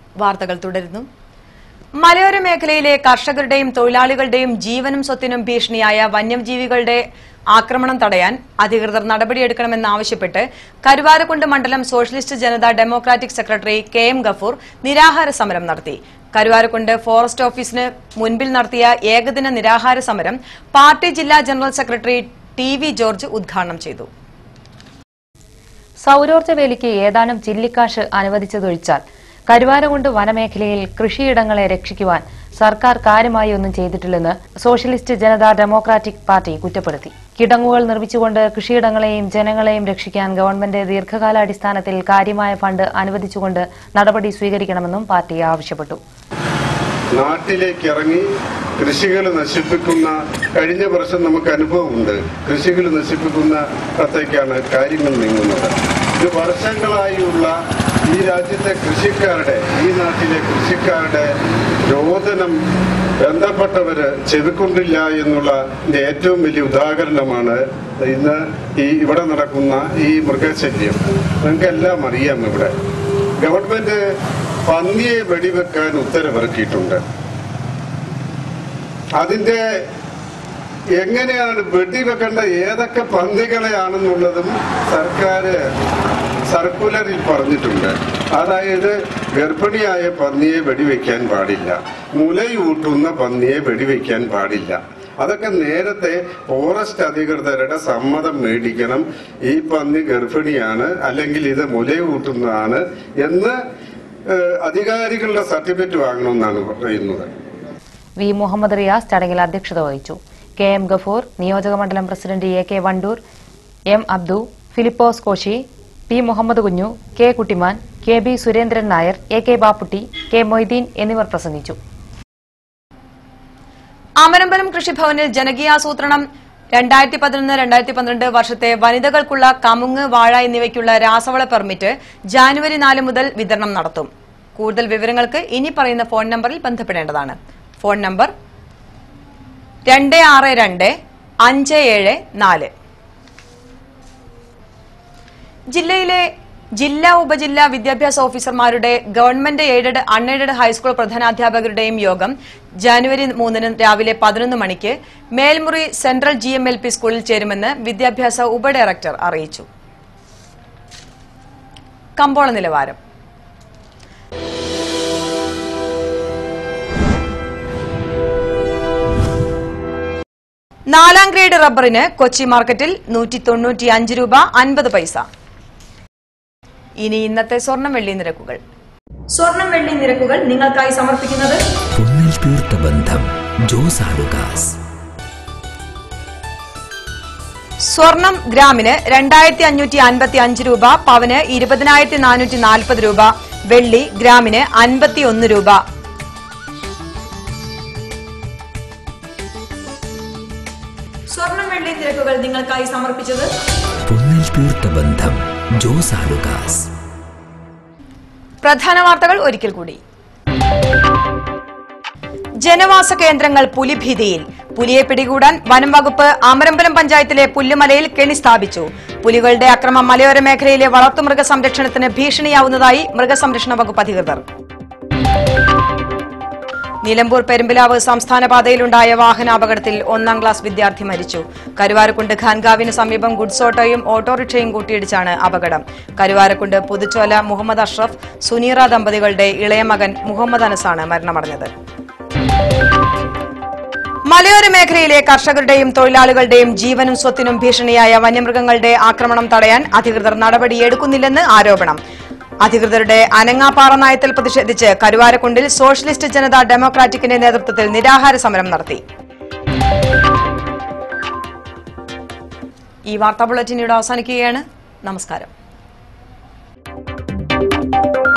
വാർത്തകൾ തുടരുന്നു മലയോര മേഖലയിലെ കർഷകരുടെയും തൊഴിലാളികളുടെയും ജീവനും സ്വത്തിനും ഭീഷണിയായ വന്യജീവികളുടെ ആക്രമണം തടയാൻ അധികൃതർ നടപടിയെടുക്കണമെന്നാവശ്യപ്പെട്ട് കരുവാരക്കുണ്ട് മണ്ഡലം socialist Janata democratic secretary K M Gafoor നിരാഹാര സമരം നടത്തി കരുവാരക്കുണ്ട് ഫോറസ്റ്റ് ഓഫീസിന് മുൻപിൽ നടത്തിയ ഏകദിന നിരാഹാര സമരം പാർട്ടി ജില്ലാ general secretary T V George ഉദ്ഘാടനം ചെയ്തു സൌരോർജ്ജ വേലിക്ക് ഏതാനും ചില്ലിക്കാശ് അനുവദിച്ചതൊഴിച്ചാൽ കരുവാരകുണ്ട് വനമേഖലയിൽ കൃഷിയിടങ്ങളെ രക്ഷിക്കുവാൻ സർക്കാർ കാര്യമായി ഒന്നും ചെയ്തിട്ടില്ലെന്ന് സോഷ്യലിസ്റ്റ് ജനതാ ഡെമോക്രാറ്റിക് പാർട്ടി കുറ്റപ്പെടുത്തി കിടങ്ങുകൾ നിർമ്മിച്ചുകൊണ്ട് കൃഷിയിടങ്ങളെയും ജനങ്ങളെയും രക്ഷിക്കാൻ ഗവൺമെന്റ് ദീർഘകാലാടിസ്ഥാനത്തിൽ കാര്യമായ ഫണ്ട് അനുവദിച്ചുകൊണ്ട് നടപടി സ്വീകരിക്കണമെന്നും പാർട്ടി ആവശ്യപ്പെട്ടു നാട്ടിലേക്ക് ഇറങ്ങി കൃഷികൾ നശിപ്പിക്കുന്ന കഴിഞ്ഞ വർഷം നമുക്ക് അനുഭവമുണ്ട് കൃഷികൾ നശിപ്പിക്കുന്ന ഇടത്തേക്കാണ് കാര്യങ്ങൾ നീങ്ങുന്നത് ഇത് വർഷങ്ങളായുള്ള ഈ രാജ്യത്തെ കൃഷിക്കാരുടെ ഈ നാട്ടിലെ കൃഷിക്കാരുടെ രോദനം ബന്ധപ്പെട്ടവര് ചെവിക്കൊണ്ടില്ല എന്നുള്ള ഇതിന്റെ ഏറ്റവും വലിയ ഉദാഹരണമാണ് ഇന്ന് ഈ ഇവിടെ നടക്കുന്ന ഈ മൃഗശല്യം നിങ്ങൾക്കെല്ലാം അറിയാം ഇവിടെ ഗവൺമെന്റ് പന്നിയെ വെടിവെക്കാൻ ഉത്തരവിറക്കിയിട്ടുണ്ട് അതിന്റെ എങ്ങനെയാണ് വെടിവെക്കേണ്ട ഏതൊക്കെ പന്നികളെയാണെന്നുള്ളതും സർക്കാർ സർക്കുലറിൽ പറഞ്ഞിട്ടുണ്ട് അതായത് ഗർഭിണിയായ പന്നിയെ വെടിവെക്കാൻ പാടില്ല മുലയൂട്ടുന്ന പന്നിയെ വെടിവെക്കാൻ പാടില്ല അതൊക്കെ നേരത്തെ ഫോറസ്റ്റ് അധികൃതരുടെ സമ്മതം മേടിക്കണം ഈ പന്നി ഗർഭിണിയാണ് അല്ലെങ്കിൽ ഇത് മുലയൂട്ടുന്നതാണ് എന്ന് ഏഹ്, അധികാരികളുടെ സർട്ടിഫിക്കറ്റ് വാങ്ങണമെന്നാണ് പറയുന്നത് വി മുഹമ്മദ് റിയാസ് ചടങ്ങിൽ അധ്യക്ഷത വഹിച്ചു കെ എം ഗഫൂർ നിയോജക മണ്ഡലം president A K Wandoor M Abdu Philipose Koshy P Muhammad Kunju K Kuttiman K B Surendran Nair A K Bapputty K Moideen എന്നിവർ പ്രസംഗിച്ചു അമരമ്പലം കൃഷിഭവനിൽ ജനകീയാസൂത്രണം രണ്ടായിരത്തി പതിനൊന്ന് രണ്ടായിരത്തി പന്ത്രണ്ട് വർഷത്തെ വനിതകൾക്കുള്ള കമുങ്ങ് വാഴ എന്നിവയ്ക്കുള്ള രാസവള പെർമിറ്റ് ജാനുവരി നാല് മുതൽ വിതരണം നടത്തും കൂടുതൽ വിവരങ്ങൾക്ക് ഇനി പറയുന്ന ഫോൺ നമ്പറിൽ ബന്ധപ്പെടേണ്ടതാണ് ഫോൺ നമ്പർ രണ്ട് ആറ് രണ്ട് അഞ്ച് ഏഴ് നാല് ജില്ലയിലെ ജില്ലാ ഉപജില്ലാ വിദ്യാഭ്യാസ ഓഫീസർമാരുടെ ഗവൺമെന്റ് എയ്ഡഡ് അൺഎയ്ഡഡ് ഹൈസ്കൂൾ പ്രധാനാധ്യാപകരുടെയും യോഗം ജാനുവരി മൂന്നിന് രാവിലെ പതിനൊന്ന് മണിക്ക് Melmuri central G M L P സ്കൂളിൽ ചേരുമെന്ന് വിദ്യാഭ്യാസ ഉപഡയറക്ടർ അറിയിച്ചു കമ്പോള നിലവാരം നാലാം ഗ്രേഡ് റബ്ബറിന് കൊച്ചി മാർക്കറ്റിൽ നൂറ്റി തൊണ്ണൂറ്റി അഞ്ച് രൂപ അൻപത് പൈസ ഇനി ഇന്നത്തെ സ്വർണം വെള്ളി നിരക്കുകൾ സ്വർണം വെള്ളി നിരക്കുകൾ നിങ്ങൾക്കായി സമർപ്പിക്കുന്നത് പൊന്നിൽ തീർത്ത ബന്ധം ജോസ് ആലുകാസ് സ്വർണം ഗ്രാമിന് രണ്ടായിരത്തി അഞ്ഞൂറ്റി അൻപത്തി അഞ്ച് രൂപ പവന് ഇരുപതിനായിരത്തി നാനൂറ്റി നാൽപ്പത് രൂപ വെള്ളി ഗ്രാമിന് അൻപത്തി ഒന്ന് രൂപ സ്വർണം വെള്ളി നിരക്കുകൾ നിങ്ങൾക്കായി സമർപ്പിച്ചത് പൊന്നിൽ തീർത്ത ബന്ധം ജോസ് ആലുകാസ് പ്രധാന വാർത്തകൾ ഒരിക്കൽ കൂടി ജനവാസ കേന്ദ്രങ്ങൾ പുലിഭീതിയിൽ പുലിയെ പിടികൂടാൻ വനം വകുപ്പ് അമരമ്പലം പഞ്ചായത്തിലെ പുല്ലുമലയിൽ കെണി സ്ഥാപിച്ചു പുലികളുടെ അക്രമം മലയോര മേഖലയിലെ വളർത്തുമൃഗ സംരക്ഷണത്തിന് ഭീഷണിയാവുന്നതായി മൃഗസംരക്ഷണ വകുപ്പ് അധികൃതർ നിലമ്പൂർ പെരുമ്പിലാവ് സംസ്ഥാന പാതയിലുണ്ടായ വാഹനാപകടത്തിൽ ഒന്നാം ക്ലാസ് വിദ്യാർത്ഥി മരിച്ചു കരുവാരക്കുണ്ട് ഖാൻഗാവിന് സമീപം ഗുഡ്സ് ഓട്ടോയും ഓട്ടോറിക്ഷയും കൂട്ടിയിടിച്ചാണ് അപകടം കരുവാരക്കുണ്ട് പുതുച്ചോല മുഹമ്മദ് അഷ്റഫ് സുനീറ ദമ്പതികളുടെ ഇളയ മകൻ മുഹമ്മദ് അനസാണ് മരണമടഞ്ഞത് മലയോര മേഖലയിലെ കർഷകരുടെയും തൊഴിലാളികളുടെയും ജീവനും സ്വത്തിനും ഭീഷണിയായ വന്യമൃഗങ്ങളുടെ ആക്രമണം തടയാൻ അധികൃതർ നടപടിയെടുക്കുന്നില്ലെന്ന് ആരോപണം അധികൃതരുടെ അനങ്ങാപ്പാറ നയത്തിൽ പ്രതിഷേധിച്ച് കരുവാരക്കുണ്ടിൽ സോഷ്യലിസ്റ്റ് ജനത ഡെമോക്രാറ്റിക്കിന്റെ നേതൃത്വത്തിൽ നിരാഹാര സമരം നടത്തി ഈ വാർത്താ ബുള്ളറ്റിൻ ഇവിടെ അവസാനിക്കുകയാണ് നമസ്കാരം